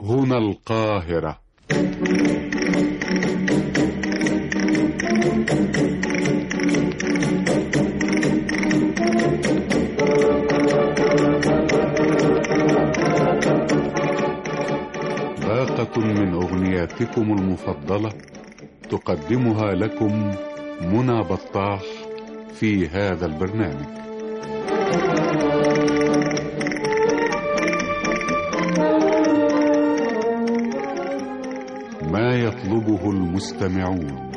هنا القاهرة باقة من أغنياتكم المفضلة تقدمها لكم منى بطاح في هذا البرنامج ما يطلبه المستمعون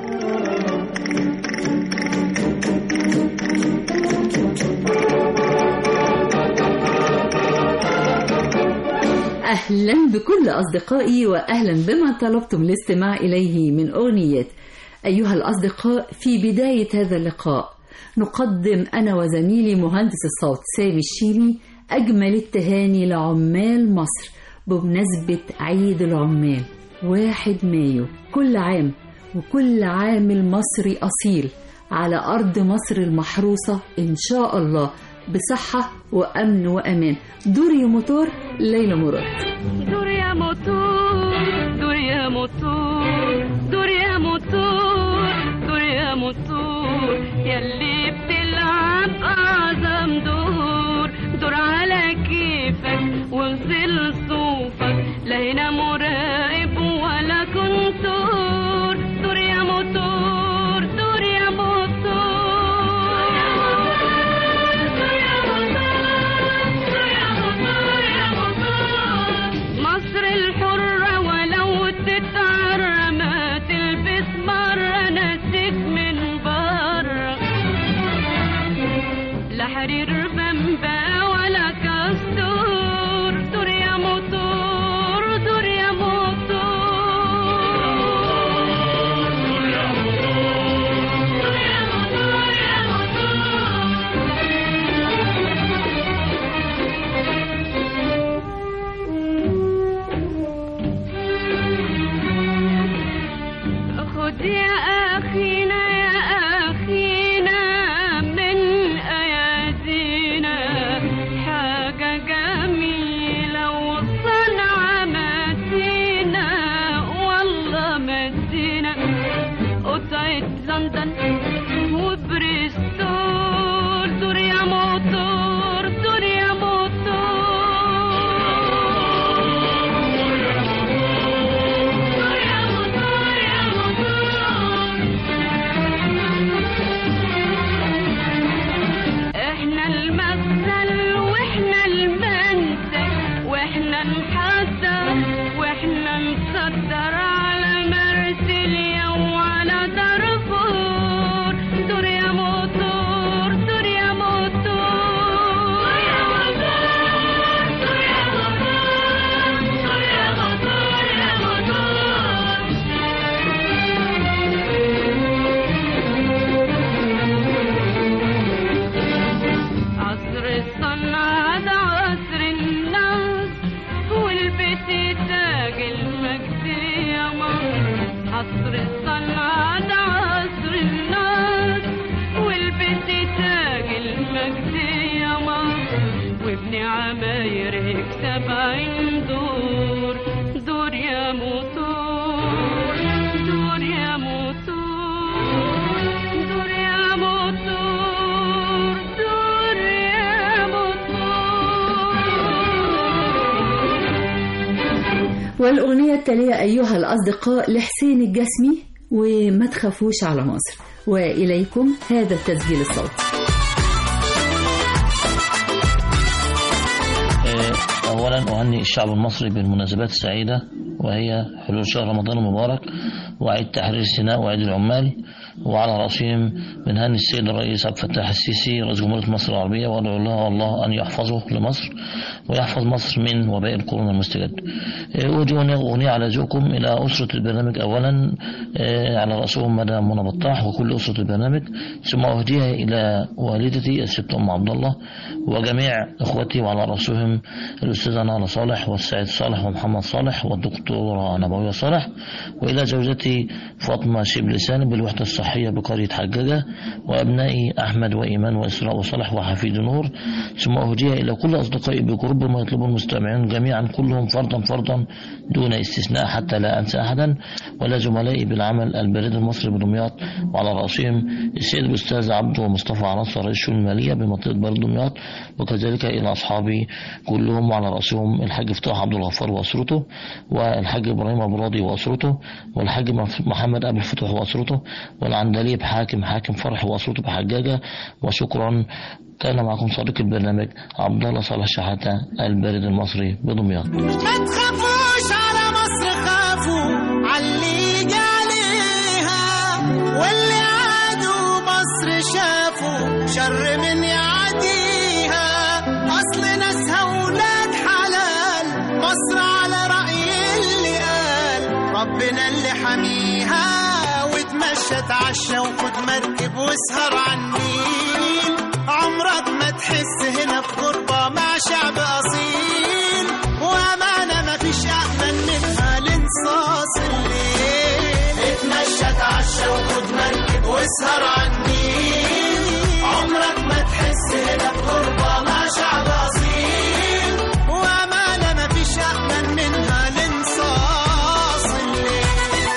أهلا بكل أصدقائي وأهلا بما طلبتم الاستماع إليه من أغنيات أيها الأصدقاء في بداية هذا اللقاء نقدم أنا وزميلي مهندس الصوت سامي الشيمي أجمل التهاني لعمال مصر بمناسبة عيد العمال واحد مايو كل عام وكل عامل مصري أصيل على أرض مصر المحروسة إن شاء الله بصحة وأمن وأمان دور يا موتور ليلى مراد دور يا موتور دور يا موتور دور يا موتور دور يا موتور يلي بتلعب أعظم دور دور على كيفك وانزل صوفك لا هنا مراقب ولا كنتور دور يا موتور دور يا موتور مصر الحرة ولو تتعرى ما تلبس مرة نسيك من بره لا حرير بمبا ولا كاستور دور يا موتور دور يا خد يا أخينا يا أخينا من أيادينا حاجة جميلة وصنعة مدينة والله مدينة قطعة لندن وبريستول دور يا موتور دور يا احنا المثل واحنا المنتج واحنا نحضر واحنا نصدر على مرسيليا وعلى دارفور دور يا موتور دور يا موتور يا موتور دور يا موتور دور يا موتور يا عصر الصنعة ده عصر الناس والبيت تاج المجد يا مصر عصر الصنعة ده عصر الناس والبيت تاج المجد يا مصر وابن عماير يكسب عين دور دور يا موتور دور يا موتور دور يا موتور دور يا موتور والأغنية التالية أيها الأصدقاء لحسين الجسمي وما تخافوش على مصر وإليكم هذا التسجيل الصوتي أولا أهنئ الشعب المصري بالمناسبات السعيدة وهي حلول شهر رمضان المبارك وعيد تحرير سيناء وعيد العمال وعلى رأسهم بنهني السيد الرئيس عبد الفتاح السيسي رئيس جمهورية مصر العربية وأدعو الله الله أن يحفظه لمصر ويحفظ مصر من وباء الكورونا المستجد. أودي أغنية على ذوقكم إلى أسرة البرنامج أولا آه، على رأسهم مدام منى بطاح وكل أسرة البرنامج ثم أهديها إلى والدتي الست أم عبد الله وجميع إخوتي وعلى رأسهم الأستاذة نالا صالح والسيد صالح ومحمد صالح والدكتورة نبوية صالح وإلى زوجتي فاطمة شيب لسان بالوحدة الصحية بقرية حجاجة وأبنائي أحمد وإيمان وإسراء وصالح وحفيد نور ثم أهديها إلى كل أصدقائي بقرب أحب ما يطلبه المستمعون جميعا كلهم فردا فردا دون استثناء حتى لا أنسى أحدا ولا زملائي بالعمل البريد المصري بدمياط وعلى رأسهم السيد الأستاذ عبده ومصطفى عناصر رئيس الشؤون المالية بمنطقة بريد دمياط وكذلك إلى أصحابي كلهم وعلى رأسهم الحاج فتوح عبد الغفار وأسرته والحاج إبراهيم أبو راضي وأسرته والحاج محمد أبو الفتوح وأسرته والعندليب حاكم حاكم فرح وأسرته بحجاجة وشكرا كان معكم صديق البرنامج عبد الله صالح شحاتة البريد المصري بدمياط ما تخافوش على مصر خافوا علي يجي عليها واللي عادوا مصر شافوا شر من يعديها اصل ناسها ولاد حلال مصر على رأي اللي قال ربنا اللي حميها وتمشى تعشى وخد مركب واسهر على النيل عمرك ما تحس هنا في غربة مع شعب أصيل وأمانة مفيش أأمن منها لانصاص الليل اتمشى تعشى وخد مركب واسهر على النيل عمرك ما تحس هنا في غربة مع شعب أصيل وأمانة مفيش أأمن منها لانصاص الليل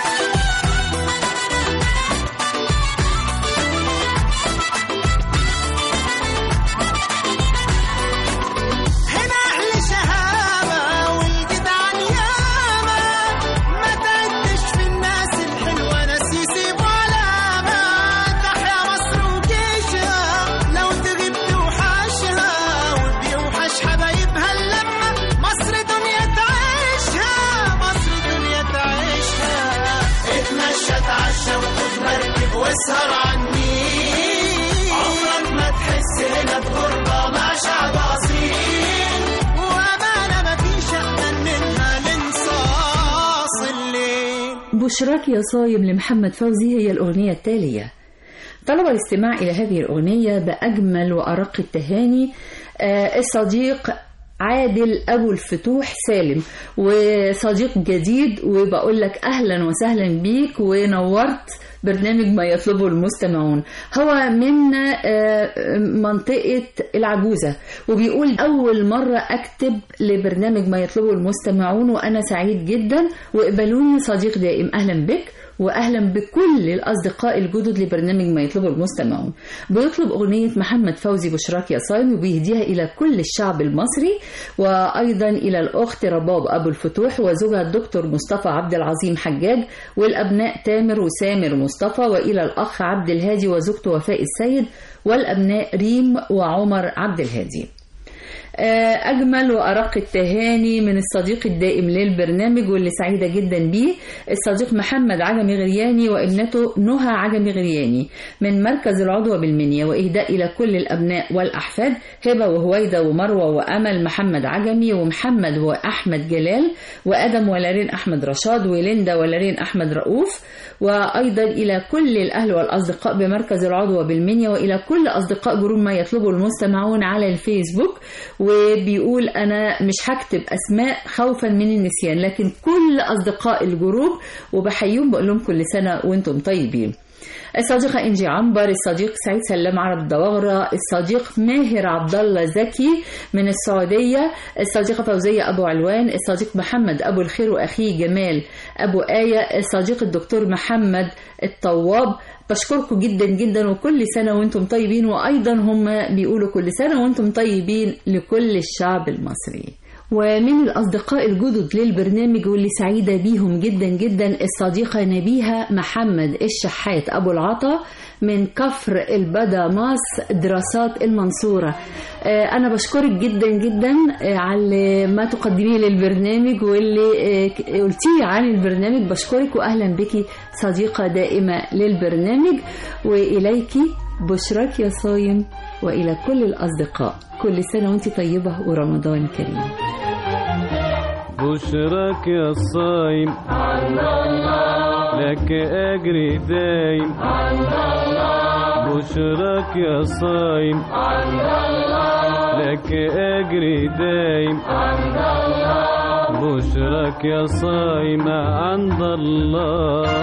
هنا أهل شهامة والجدعان ياما ما تعدش في الناس الحلوة ناس يسيبوا علامة تحيا مصر وجيشها لو تغيب توحشها وبيوحش حبايبها اللمة مصر دنيا تعيشها مصر دنيا تعيشها اتمشى تعشى وخد مركب واسهر على النيل عمرك ما تحس هنا بغربة مع شعب أصيل وأمانة مفيش أأمن منها لانصاص الليل بشراك يا صايم لمحمد فوزي هي الأغنية التالية طلب الاستماع إلى هذه الأغنية بأجمل وأرق التهاني آه، الصديق عادل أبو الفتوح سالم وصديق جديد وبقول لك أهلا وسهلا بيك ونورت برنامج ما يطلبه المستمعون هو من آه، منطقة العجوزة وبيقول أول مرة أكتب لبرنامج ما يطلبه المستمعون وأنا سعيد جدا وقبلوني صديق دائم أهلا بك واهلا بكل الاصدقاء الجدد لبرنامج ما يطلبه المستمعون بيطلب اغنيه محمد فوزي بشراك يا صايم وبيهديها الى كل الشعب المصري وايضا الى الاخت رباب ابو الفتوح وزوجها الدكتور مصطفى عبد العظيم حجاج والابناء تامر وسامر مصطفى والى الاخ عبد الهادي وزوجته وفاء السيد والابناء ريم وعمر عبد الهادي أجمل وأرق التهاني من الصديق الدائم للبرنامج واللي سعيدة جدا بيه الصديق محمد عجمي غرياني وابنته نهى عجمي غرياني من مركز العضوة بالمنيا وإهداء إلى كل الأبناء والأحفاد هبة وهويدة ومروة وأمل محمد عجمي ومحمد وأحمد جلال وآدم ولارين أحمد رشاد وليندا ولارين أحمد رؤوف وأيضا إلى كل الأهل والأصدقاء بمركز العضوة بالمنيا وإلى كل أصدقاء جروب ما يطلبه المستمعون على الفيسبوك وبيقول أنا مش هكتب أسماء خوفا من النسيان لكن كل أصدقاء الجروب وبحييهم بقول لهم كل سنة وأنتم طيبين الصديقة إنجي عنبر الصديق سعيد سلام عرب الدوغرة الصديق ماهر عبد الله زكي من السعودية الصديقة فوزية أبو علوان الصديق محمد أبو الخير وأخيه جمال أبو آية الصديق الدكتور محمد الطواب بشكركم جدا جدا وكل سنة وانتم طيبين وأيضا هم بيقولوا كل سنة وانتم طيبين لكل الشعب المصري ومن الأصدقاء الجدد للبرنامج واللي سعيدة بيهم جدا جدا الصديقة نبيها محمد الشحات أبو العطا من كفر البداماس دراسات المنصورة آه، أنا بشكرك جدا جدا آه، على ما تقدميه للبرنامج واللي آه، قلتيه عن البرنامج بشكرك وأهلا بك صديقة دائمة للبرنامج وإليك بشراك يا صايم وإلى كل الأصدقاء كل سنة وانت طيبة ورمضان كريم بشرك يا الصايم لك أجر دايم بشرك يا صايم لك أجر دايم بشرك يا صايم عند الله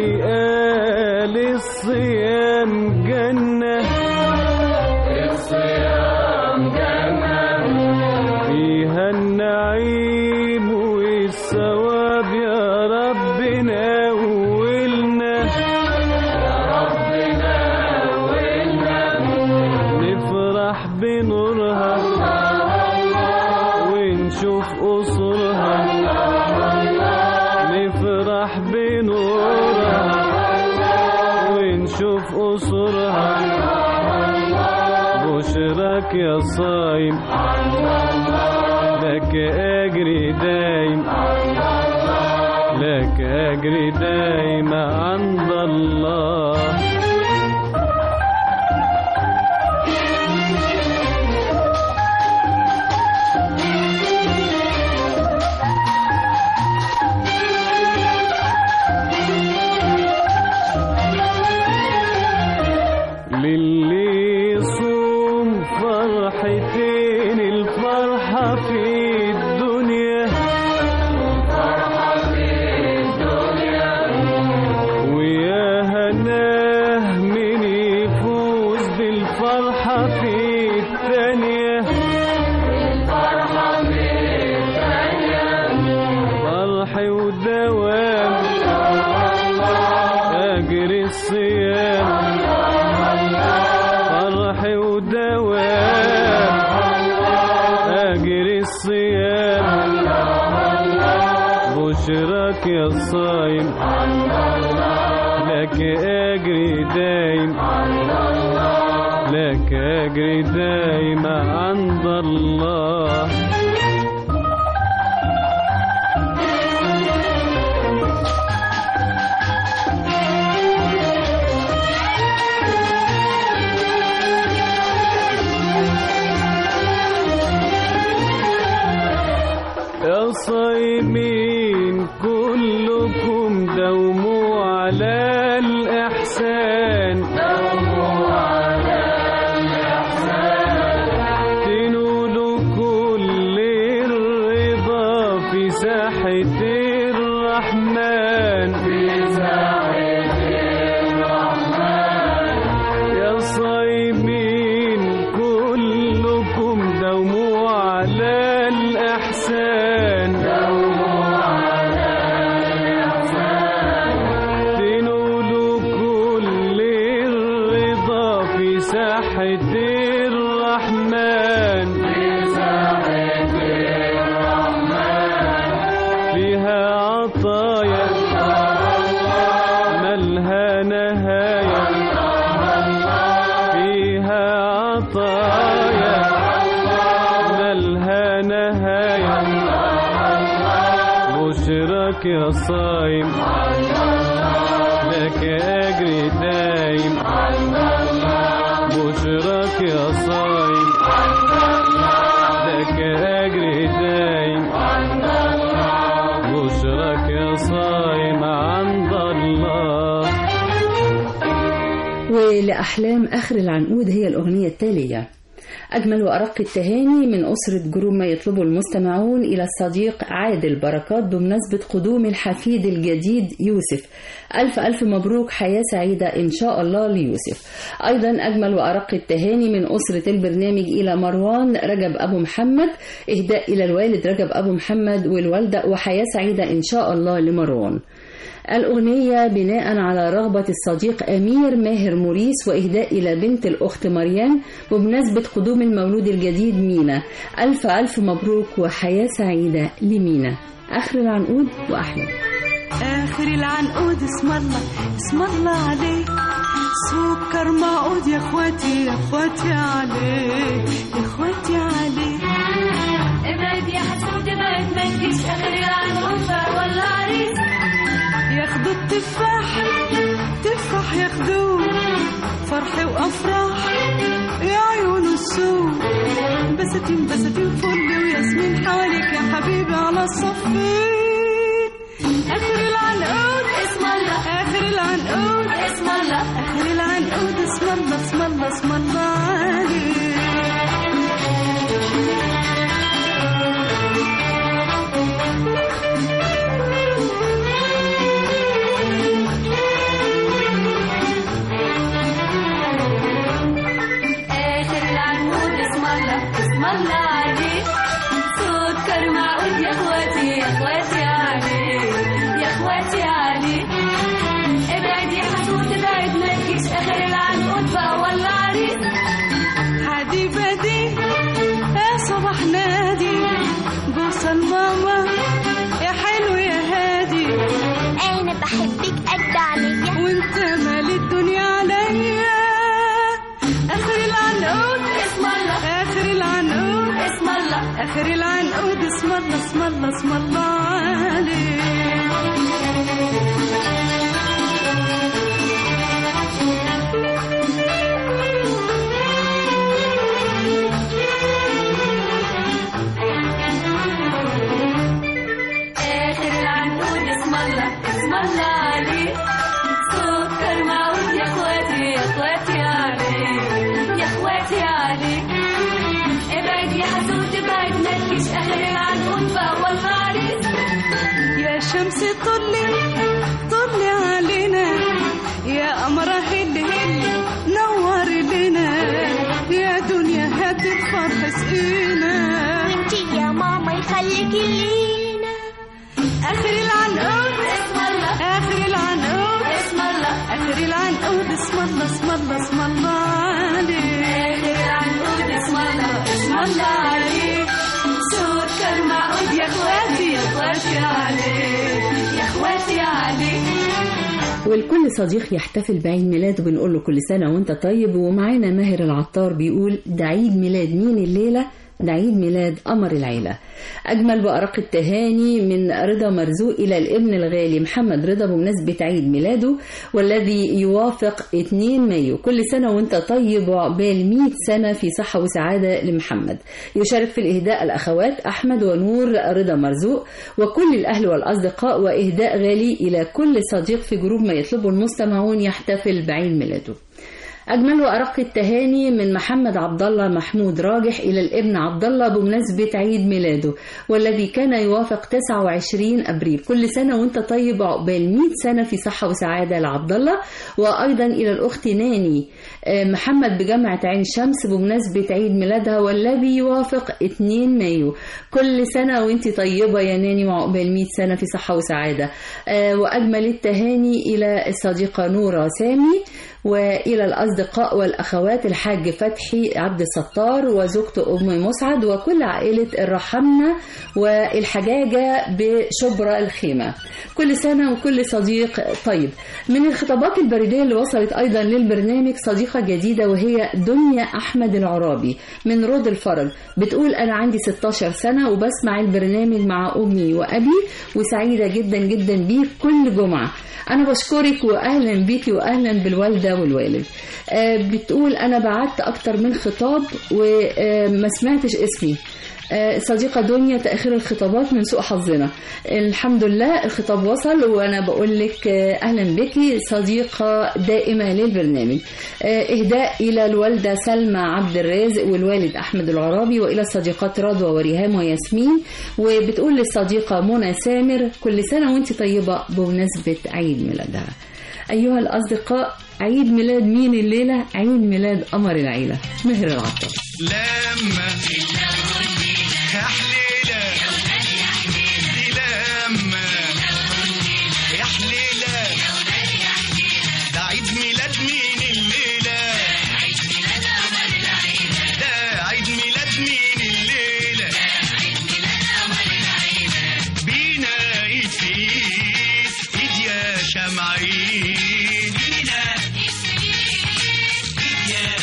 وقال الصيام جنة الصيام جنة فيها النعيم والثواب يا ربنا ولنا نفرح بنورها ونشوف قصورها نفرح بنورها ونشوف قصورها بشرك يا صايم لك أجري دايم لك أجري دايم عند الله للي يصوم فرحتين الفرحة في الدنيا ويا هناه من يفوز بالفرحة في الثانية فرح ودوام أجر الصيام فرح ودوام أجر الصيام بشرك يا صايم لك أجر دايم لك أجر دايم عند الله يا صايمين كلكم دوموا على الإحسان تنولوا كل الرضا في ساحة الرحمن يا صايمين كلكم دوموا على الإحسان تنولوا كل الرضا في ساحة الرحمن فيها عطايا ملها نهاية فيها عطايا ملها نهاية بشرك يا صايم لك أجر دايم بشرك يا صايم لك أجر دايم بشرك يا صايم عند الله ولأحلام آخر العنقود هي الأغنية التالية أجمل وأرق التهاني من أسرة جروب ما يطلبه المستمعون إلى الصديق عادل بركات بمناسبة قدوم الحفيد الجديد يوسف ألف ألف مبروك حياة سعيدة إن شاء الله ليوسف أيضا أجمل وأرق التهاني من أسرة البرنامج إلى مروان رجب أبو محمد إهداء إلى الوالد رجب أبو محمد والوالدة وحياة سعيدة إن شاء الله لمروان الأغنية بناء على رغبة الصديق أمير ماهر موريس وإهداء إلى بنت الأخت مريان بمناسبة قدوم المولود الجديد مينا ألف ألف مبروك وحياة سعيدة لمينا آخر العنقود وأحلام آخر العنقود اسم الله اسم الله عليه سكر معقود يا اخواتي يا اخواتي عليه يا اخواتي عليه ابعد يا حسود ابعد ما تجيش اخر العنقود ولا عريس ياخدوا التفاح تفاح ياخدوه فرح وافراح يا عيون السوق بساتين بساتين فل وياسمين حواليك يا حبيبي على الصفين اخر العنقود اسم الله اخر العنقود اسم الله اخر العنقود اسم الله اسم الله اسم الله عليه العريس هادي بدي يا صباح نادي بوصل ماما يا حلو يا هادي انا بحبك قد عليا وانت مال الدنيا عليا اخر العنقود اسم الله اخر العنقود اسم الله اخر العنقود اسم الله اسم الله اسم الله عليك آخر العنقود اسم الله اسم الله عليه سكر معود يا اخواتي يا اخواتي عليه يا اخواتي عليه ابعد يا حسود ابعد نكش اخر العنقود فهو العريس يا شمس طلي طلي علينا يا قمرة هل هل نور لنا يا دنيا هات الفرح سقينا وانتي يا ماما يخليكي لينا آخر العنقود اسم الله آخر العنقود اسم الله آخر العنقود اسم الله اسم الله اسم الله عليك آخر العنقود اسم الله اسم الله عليك سكر معقود يا اخواتي يا اخواتي عليك يا اخواتي عليك والكل صديق يحتفل بعيد ميلاده بنقول له كل سنة وانت طيب ومعانا ماهر العطار بيقول ده عيد ميلاد مين الليلة ده عيد ميلاد قمر العيلة أجمل وأرق التهاني من رضا مرزوق إلى الابن الغالي محمد رضا بمناسبة عيد ميلاده والذي يوافق 2 مايو كل سنة وانت طيب وعقبال 100 سنة في صحة وسعادة لمحمد يشارك في الإهداء الأخوات أحمد ونور رضا مرزوق وكل الأهل والأصدقاء وإهداء غالي إلى كل صديق في جروب ما يطلبه المستمعون يحتفل بعيد ميلاده أجمل وأرق التهاني من محمد عبد الله محمود راجح إلى الابن عبد الله بمناسبة عيد ميلاده والذي كان يوافق 29 أبريل كل سنة وأنت طيب عقبال 100 سنة في صحة وسعادة لعبد الله وأيضا إلى الأخت ناني آه، محمد بجامعة عين شمس بمناسبة عيد ميلادها والذي يوافق 2 مايو كل سنة وأنت طيبة يا ناني وعقبال 100 سنة في صحة وسعادة آه، وأجمل التهاني إلى الصديقة نورة سامي وإلى الأصدقاء والأخوات الحاج فتحي عبد الستار وزوجته أم مسعد وكل عائلة الرحمنة والحجاجة بشبرا الخيمة كل سنة وكل صديق طيب من الخطابات البريدية اللي وصلت أيضا للبرنامج صديقة جديدة وهي دنيا أحمد العرابي من رود الفرج بتقول أنا عندي 16 سنة وبسمع البرنامج مع أمي وأبي وسعيدة جدا جدا بيه كل جمعة أنا بشكرك وأهلا بيكي وأهلا بالوالدة والوالد آه، بتقول أنا بعت أكتر من خطاب وما سمعتش اسمي آه، صديقة دنيا تأخير الخطابات من سوء حظنا الحمد لله الخطاب وصل وأنا بقول لك آه، أهلا بك صديقة دائمة للبرنامج آه، إهداء إلى الوالدة سلمى عبد الرازق والوالد أحمد العرابي وإلى الصديقات رضوى وريهام وياسمين وبتقول للصديقة منى سامر كل سنة وانت طيبة بمناسبة عيد ميلادها أيها الأصدقاء عيد ميلاد مين الليلة؟ عيد ميلاد قمر العيلة مهر العطار لما يا حليلة دي لما يا حليلة ده عيد ميلاد مين الليلة ده عيد ميلاد مين الليلة بينا ايد في ايد ايد يا شمعين بينا ايد يا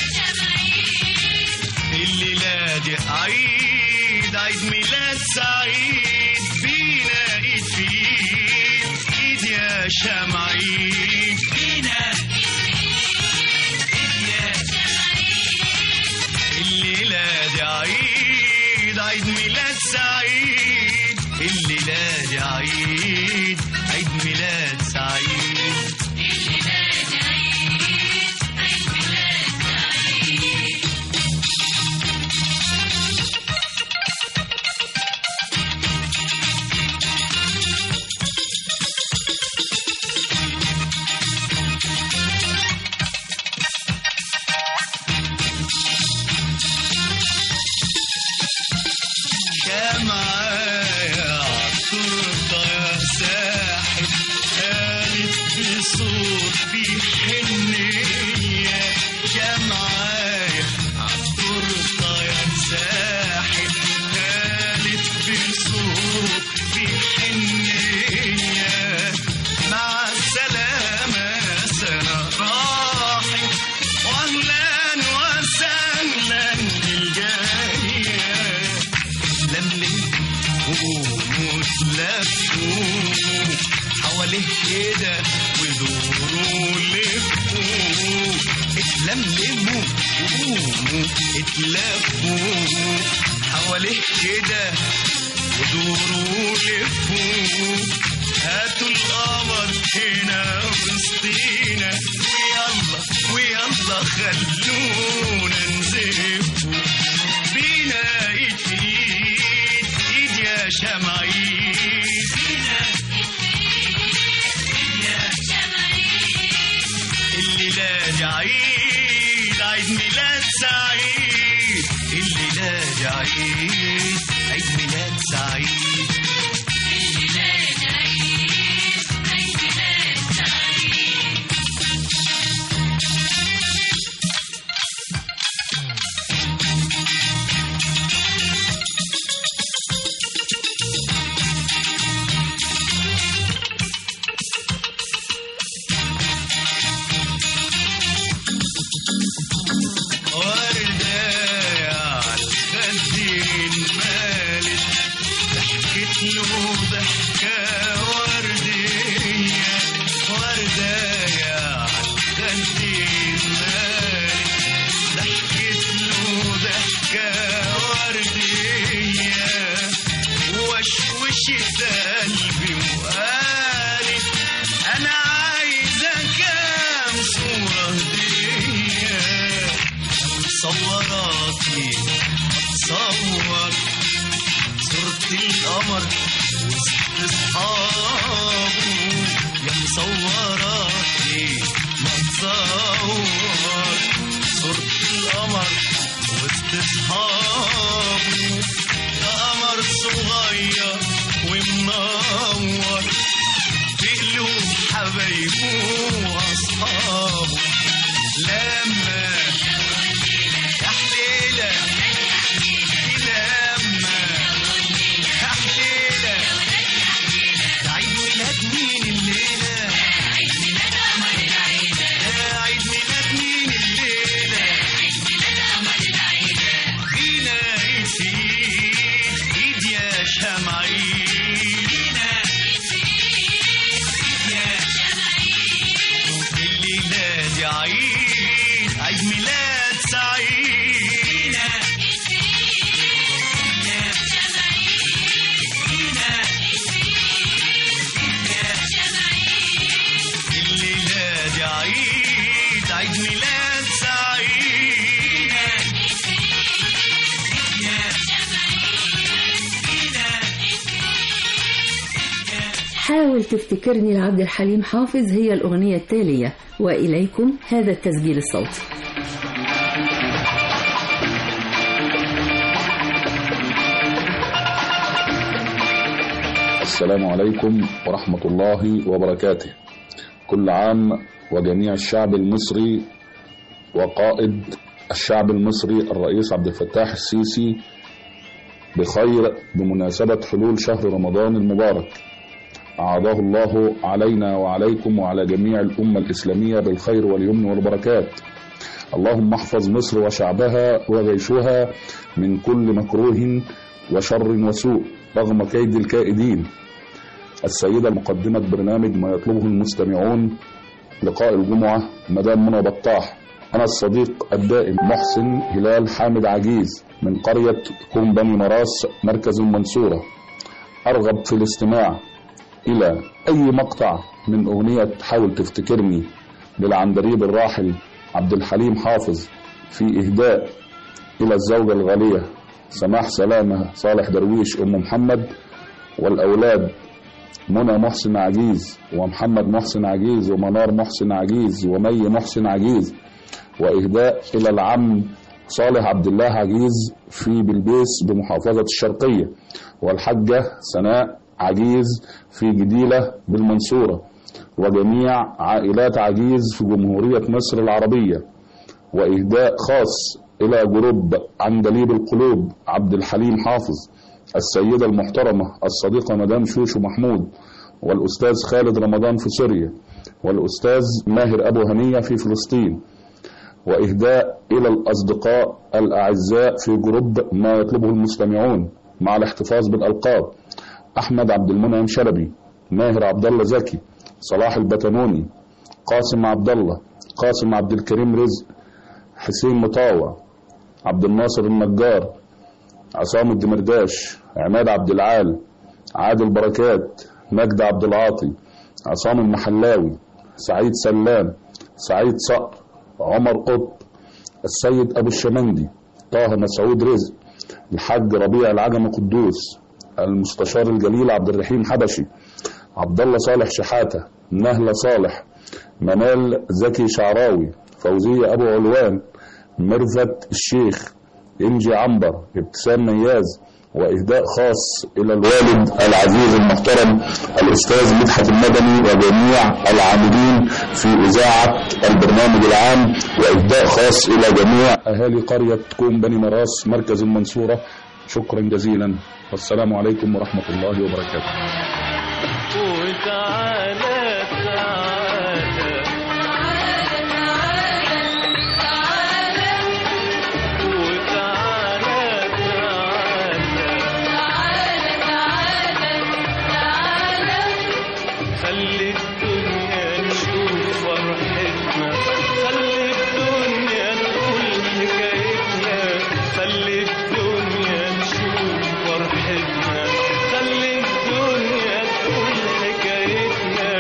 الليلة دي عيد عيد ميلاد سعيد بينا ايد في ايد ايد يا شمعين بينا ايد يا الليلة دي عيد عيد ميلاد سعيد الليلة دي عيد عيد ميلاد سعيد لملموا وقوموا اتلفوا حواليه كده ودوروا لفوا هاتوا القمر هنا وسطينا ويلا ويلا خلونا نزفوا بينا ايد في ايد ايد يا شمعين بينا الليلة دي عيد عيد ميلاد سعيد الليلة دي عيد عيد ميلاد سعيد وردة على الخدين مالت ضحكت له ضحكة وردية وردة على الخدين مالت ضحكت له ضحكة وردية وشوشت قلبي وقالت أنا عايزة كام صورة هدية صوراتي صور صورة القمر وسط اصحابه يا مصوراتي ما تصور صورة القمر وسط اصحابه يا قمر صغير ومنور في قلوب حبايبه واصحابه لما يا حليلة لما يا حليلة عيد ميلاد مين الليلة يا عيد ميلاد مين الليلة فينا عيد في ايد ايد يا شمعين الليلة دي عيد عيد ميلاد سعيد الليلة دي عيد عيد ميلاد سعيد حاول تفتكرني لعبد الحليم حافظ هي الأغنية التالية وإليكم هذا التسجيل الصوتي السلام عليكم ورحمة الله وبركاته كل عام وجميع الشعب المصري وقائد الشعب المصري الرئيس عبد الفتاح السيسي بخير بمناسبة حلول شهر رمضان المبارك أعاده الله علينا وعليكم وعلى جميع الأمة الإسلامية بالخير واليمن والبركات اللهم احفظ مصر وشعبها وجيشها من كل مكروه وشر وسوء رغم كيد الكائدين السيدة مقدمة برنامج ما يطلبه المستمعون لقاء الجمعة مدام منى بطاح أنا الصديق الدائم محسن هلال حامد عجيز من قرية كوم بني مراس مركز المنصورة أرغب في الاستماع إلى أي مقطع من أغنية حاول تفتكرني للعندليب الراحل عبد الحليم حافظ في إهداء إلى الزوجة الغالية سماح سلامة صالح درويش أم محمد والأولاد منى محسن عجيز ومحمد محسن عجيز ومنار محسن عجيز ومي محسن عجيز وإهداء إلى العم صالح عبد الله عجيز في بلبيس بمحافظة الشرقية والحجة سناء عجيز في جديلة بالمنصورة وجميع عائلات عجيز في جمهورية مصر العربية وإهداء خاص إلى جروب عندليب القلوب عبد الحليم حافظ السيدة المحترمة الصديقة مدام شوشو محمود والأستاذ خالد رمضان في سوريا والأستاذ ماهر أبو هنية في فلسطين وإهداء إلى الأصدقاء الأعزاء في جروب ما يطلبه المستمعون مع الاحتفاظ بالألقاب أحمد عبد المنعم شلبي ماهر عبد الله زكي صلاح البتنوني قاسم عبد الله قاسم عبد الكريم رزق حسين مطاوع عبد الناصر النجار عصام الدمرداش عماد عبد العال عادل بركات مجدي عبد العاطي عصام المحلاوي سعيد سلام سعيد صقر عمر قطب السيد ابو الشمندي طه مسعود رزق الحاج ربيع العجم قدوس المستشار الجليل عبد الرحيم حبشي عبد الله صالح شحاته نهله صالح منال زكي شعراوي فوزيه ابو علوان ميرفت الشيخ انجي عنبر ابتسام مياز واهداء خاص الى الوالد العزيز المحترم الاستاذ مدحت المدني وجميع العاملين في اذاعه البرنامج العام واهداء خاص الى جميع اهالي قريه كوم بني مراس مركز المنصوره شكرا جزيلا والسلام عليكم ورحمه الله وبركاته وتعالى تعالى وتعالى تعالى خلي الدنيا نشوف فرحتنا خلي الدنيا نقول حكايتنا خلي الدنيا نشوف فرحتنا خلي الدنيا تقول حكايتنا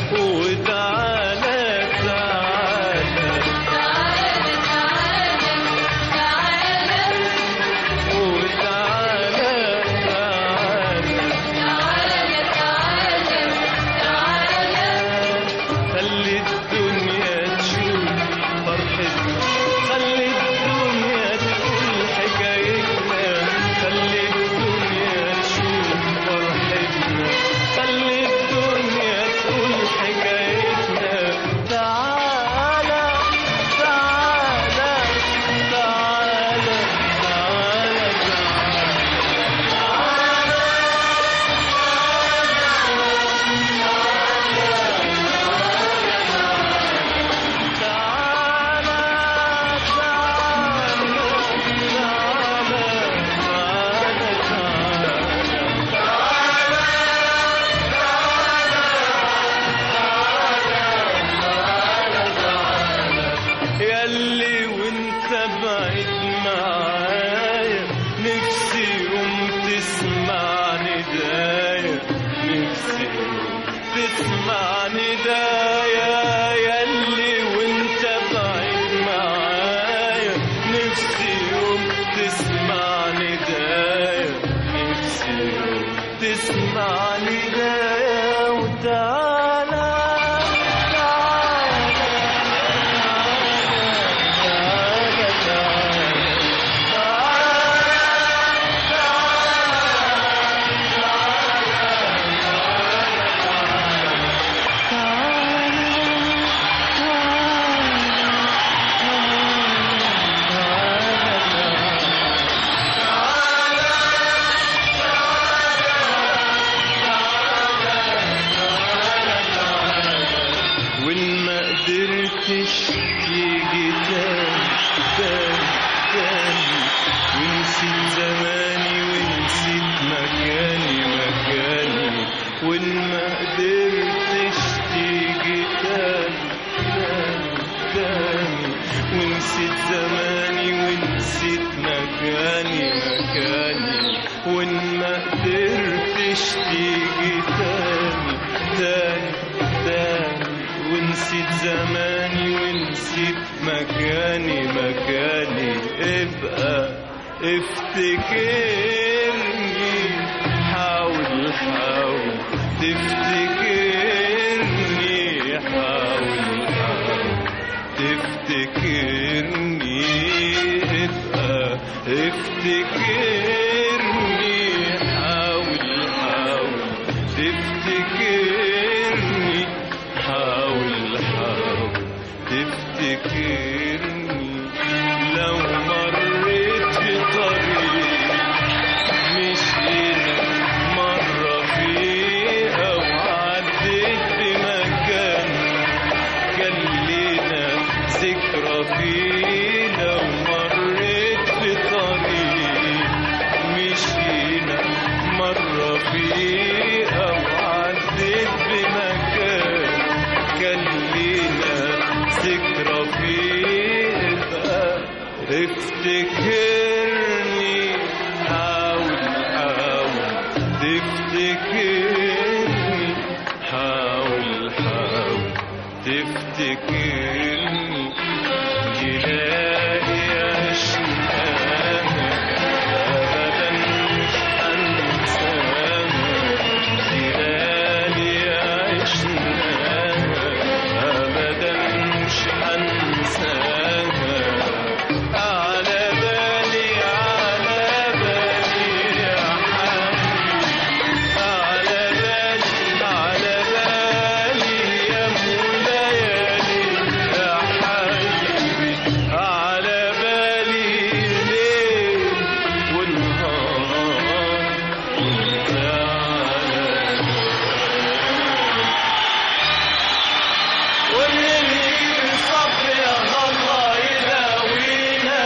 وتعالى تعالى وتعالى تعالى خلي الدنيا تشوف فرحتنا خلي الدنيا تقول حكايتنا خلي الدنيا تشوف فرحتنا خلي الدنيا تقول حكايتنا تعالى تعالى تعالى تعالى ياللي وانت بعيد معايا نفسي يوم تسمع ندايا نفسي يوم تسمع ندايا ياللي وانت بعيد معايا نفسي يوم تسمع ندايا نفسي يوم تسمع ندايا وتعالى وإن ما قدرتش تيجي تاني تاني تاني ونسيت زماني ونسيت مكاني مكاني وإن ما قدرتش تيجي تاني تاني تاني ونسيت زماني ونسيت مكاني مكاني وإن ما قدرتش تيجي تاني تاني تاني ونسيت زماني ونسيت مكاني مكاني ابقى افتكرني حاول حاول تفتكرني حاول حاول تفتكرني ابقى افتكرني حاول حاول تفتكرني حاول حاول تفتكرني لو مريت في طريق مشينا مرة فيه أو عديت بمكان كان لينا ذكرى فيه لو مريت في طريق مشينا مرة فيه أو عديت بمكان كان لينا ذكرى فيه بقى تفتكرني حاول حاول تفتكرني حاول حاول تفتكرني تلاقي عشناها أبدا مش أنساها تلاقي عشناها أبدا مش أنساها على بالي على بالي يا حبيبي على بالي على بالي يا ليالي يا حبيبي على بالي ليل ونهار وانت على والليل يجيب الصبر يا الله يداوينا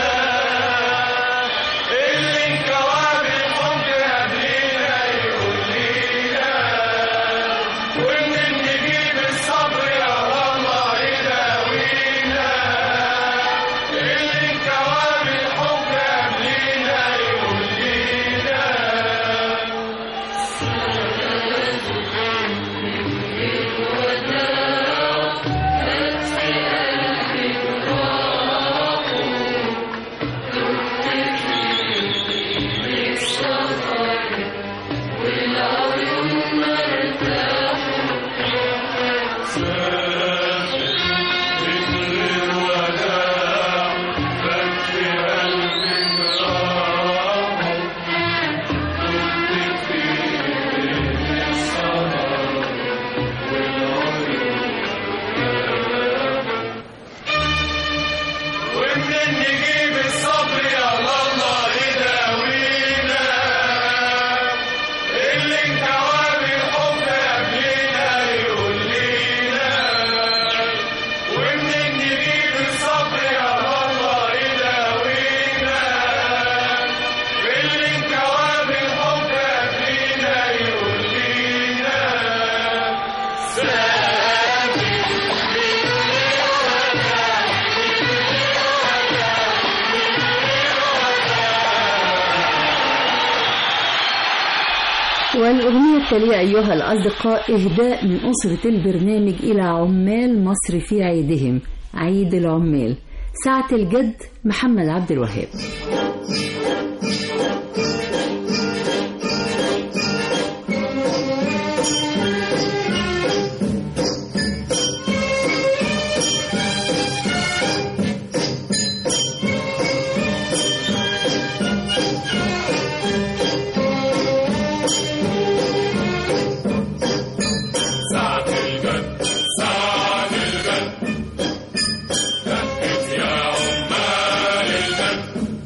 اللي انكواب الحب قبلينا يقول لينا والليل نجيب الصبر يا الله يداوينا اللي انكواب الحب قبلينا يقول لينا ومنين نجيب الصبر يا الله يداوينا اللي انكواب الحب قبلينا يقول لينا ومنين نجيب الصبر يا الله يداوينا اللي انكواب الحب قبلينا يقول لينا والأغنية التالية أيها الأصدقاء إهداء من أسرة البرنامج إلى عمال مصر في عيدهم عيد العمال ساعة الجد محمد عبد الوهاب ساعة الجد ساعة الجد دقت يا عمال الجد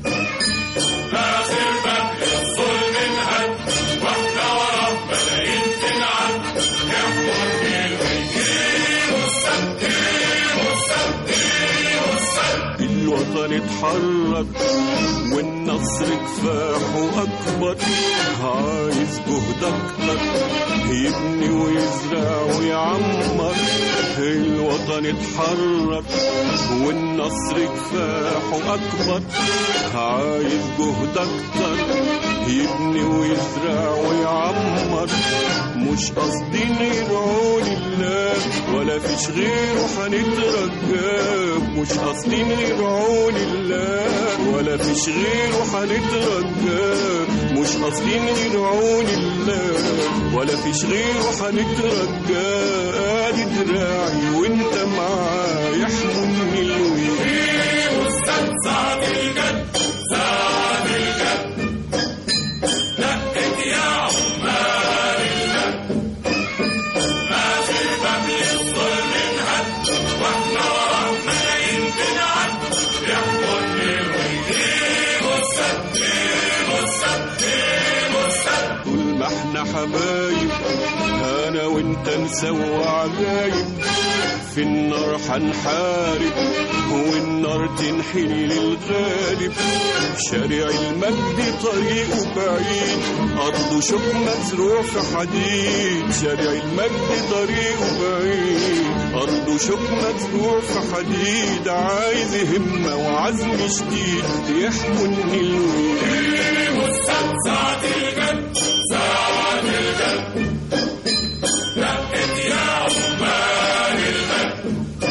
آخر باب للظلم انهد واحدة ورا ملايين تنعد يحضر بالغيكين والسبتين والسبتين والسبتين الوطن اتحرك والنصر كفاحه أكبر عايز جهد أكتر يبني ويزرع ويعمر الوطن اتحرك والنصر كفاحه أكبر عايز جهد أكتر يبني ويزرع ويعمر مش قصدي نبعون الله ولا فيش غيره هنترجاه مش قصدي نبعون الله ولا فيش غيره هنترجاه مش قصدي نبعون الله ولا فيش غيره هنترجاه ادي دراعي وانت معايا احملني الويل ساعة الجد ساعة الجد دقت يا عمال الجد آخر باب للظلم انهد واحنا ورا ملايين تنعد يحضر بالغيكين والسبتين والسبتين والسبتين طول ما احنا حبايب انا وانت نسوي عجايب في النار هنحارب والنار النار تنحني للغالب شارع المجد طريقه بعيد أرضه شوك مزروع في حديد شارع المجد طريقه بعيد أرضه شوك مزروع في حديد عايز همة وعزم شديد يحكوا النيل ساعة الجد ساعة الجد لقيت يا عمال المجد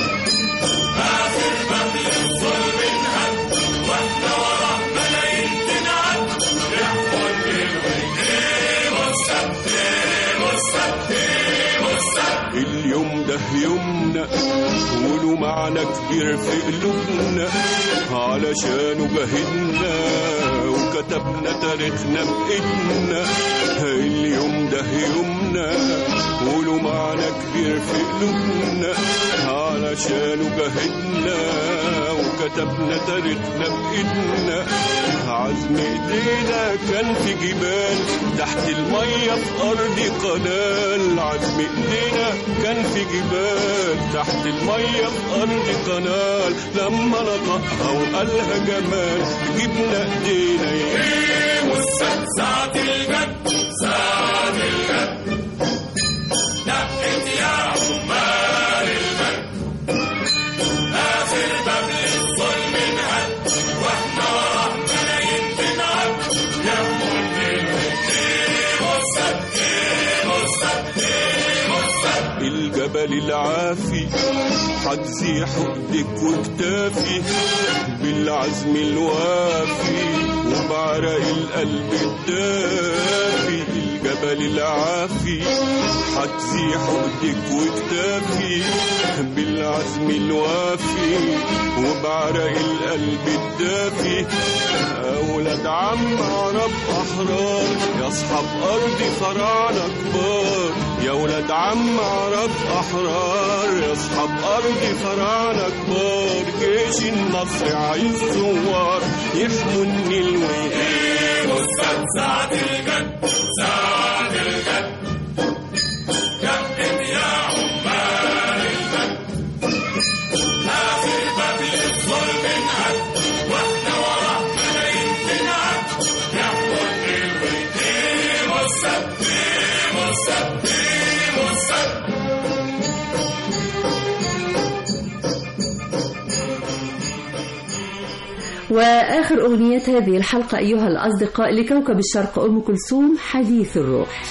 آخر باب للظلم انهد واحنا ورا ملايين تنعد يحكوا النيل والسبت والسبت والسبت اليوم ده يومنا وله معنى كبير في قلوبنا علشانه جهدنا وكتبنا تاريخنا بإيدنا اليوم ده يومنا وله معنى كبير في قلوبنا علشانه جهدنا وكتبنا تاريخنا بإيدنا عزم ايدينا كان في جبال تحت المية في أرض قنال عزم ايدينا كان في جبال تحت المية في أرض قنال لما نطقها وقالها جمال جبنا ايدينا والسد ساعة الجد ساعة الجد دقت يا عمال المجد آخر باب للظلم انهد واحنا ورا ملايين تنعد يا النيل والسد والسد والسد الجبل العافي حتزيح ايدك وكتافي بالعزم الوافي وبعرق القلب الدافي الجبل العافي حتزيح ايدك وكتافي بالعزم الوافي وبعرق القلب الدافي أولاد عم عرب أحرار يا أصحاب أرض فراعنة كبار يا ولاد عم عرب أحرار يا أصحاب أرض فراعنة كبار جيش النصر عايز ثوار يحموا النيل ويهينوا والسد ساعة الجد ساعة الجد دقت يا عمال المجد آخر باب للظلم انهد واحنا ورا ملايين تنعد يحكوا النيل والدين والسد والسد والسد وآخر أغنية هذه الحلقة أيها الأصدقاء لكوكب الشرق أم كلثوم حديث الروح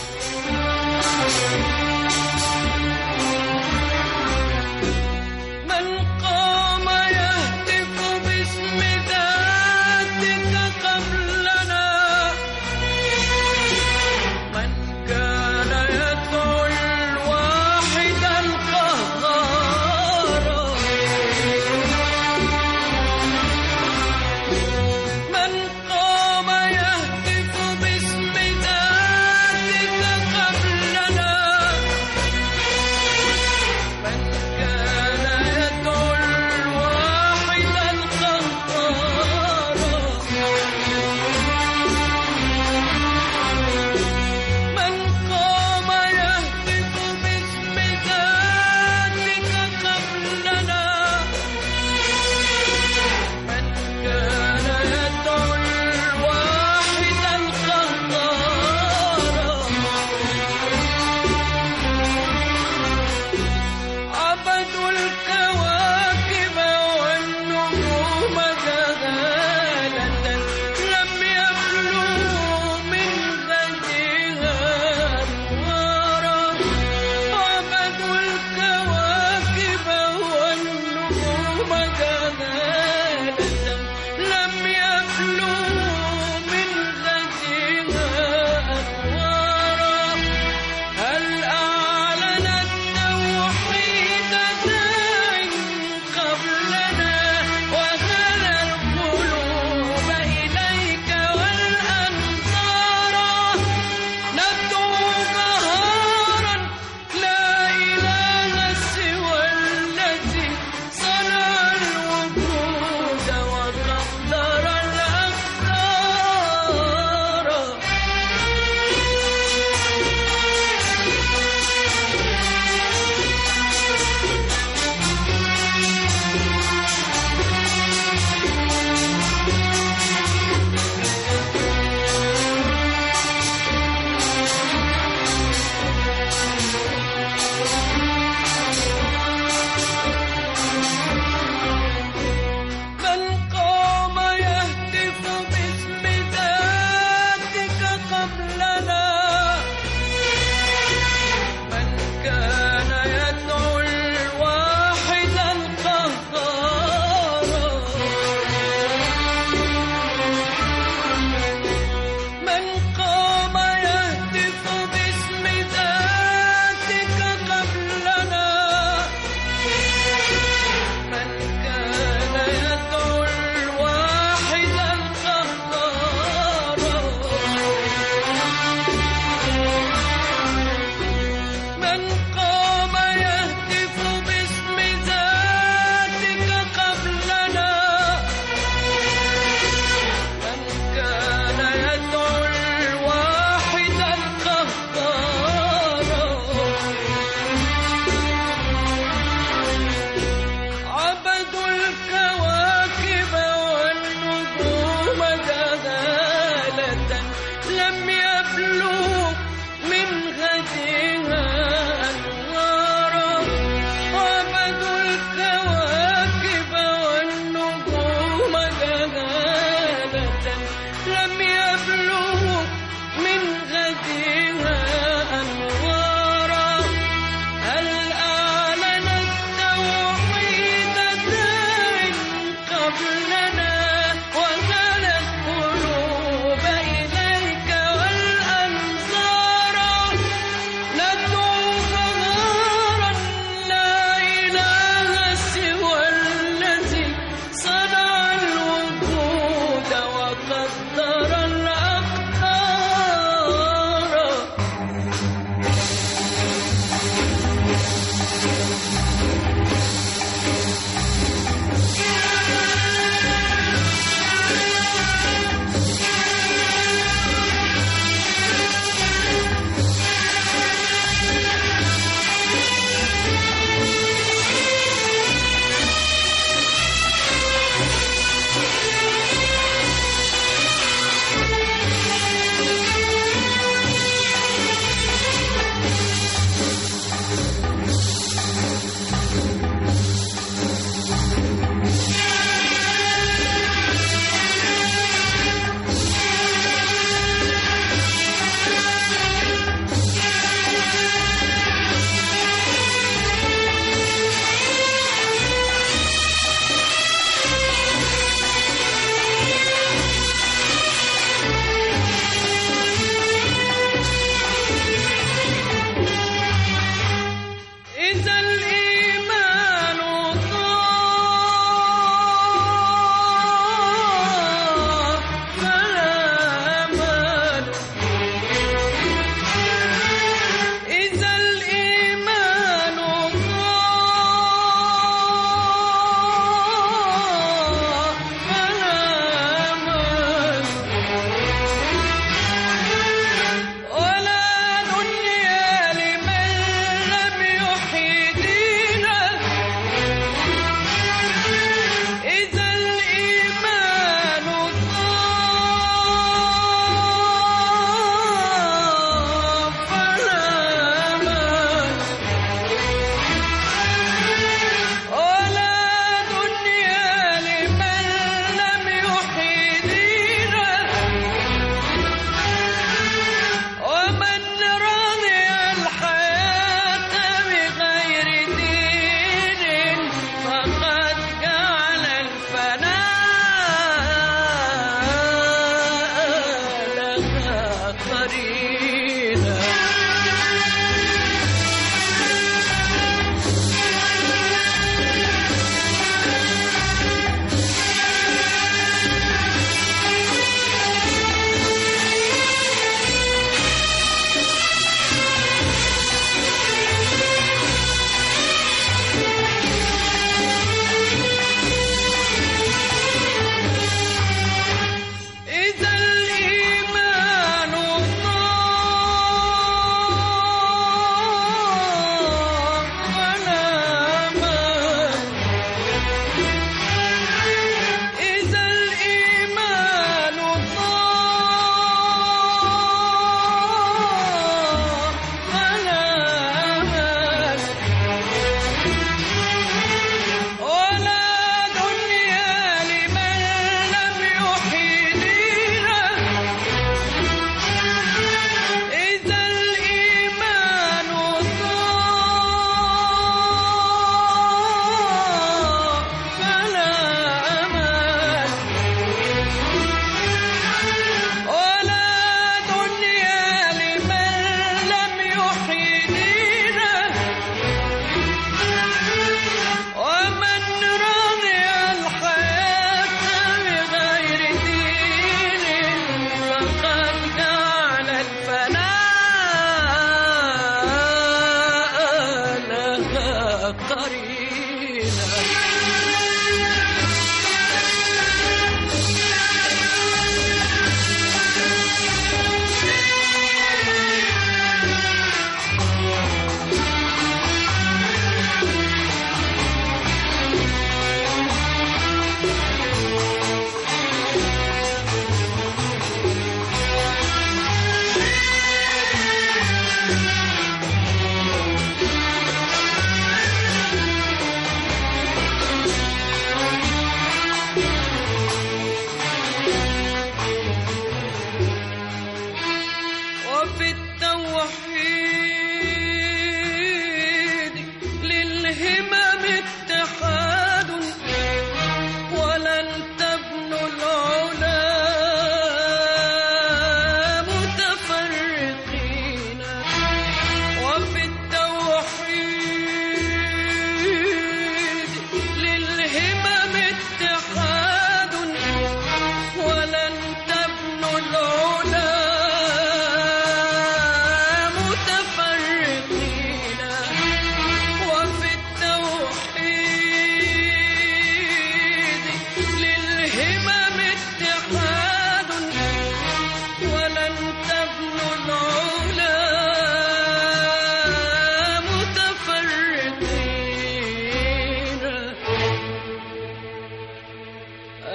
من قام يهتف باسم ذاتك قبلنا من كان يدعو الواحد القهار من قام يهتف باسم ذاتك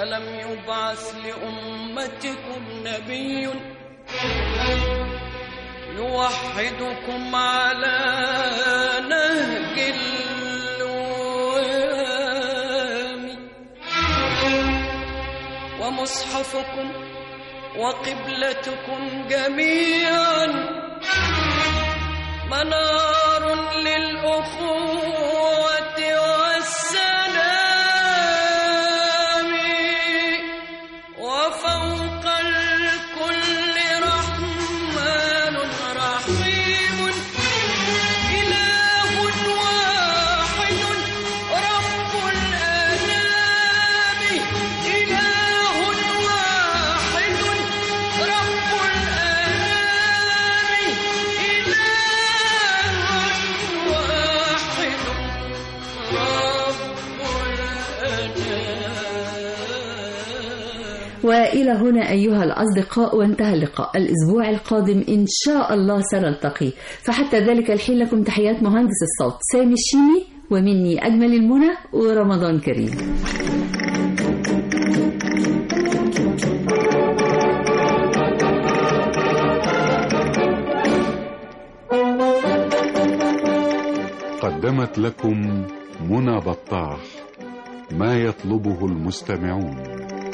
ألم يبعث لأمتكم نبي يوحدكم على نهج الوام ومصحفكم وقبلتكم جميعا منار للأخوة والسلام وفوق الكل رحمن رحيم إله واحد رب الأنام إله واحد رب الأنام إله واحد وإلى هنا أيها الأصدقاء وانتهى اللقاء الأسبوع القادم إن شاء الله سنلتقي فحتى ذلك الحين لكم تحيات مهندس الصوت سامي الشيمي ومني أجمل المنى ورمضان كريم قدمت لكم منى بطاح ما يطلبه المستمعون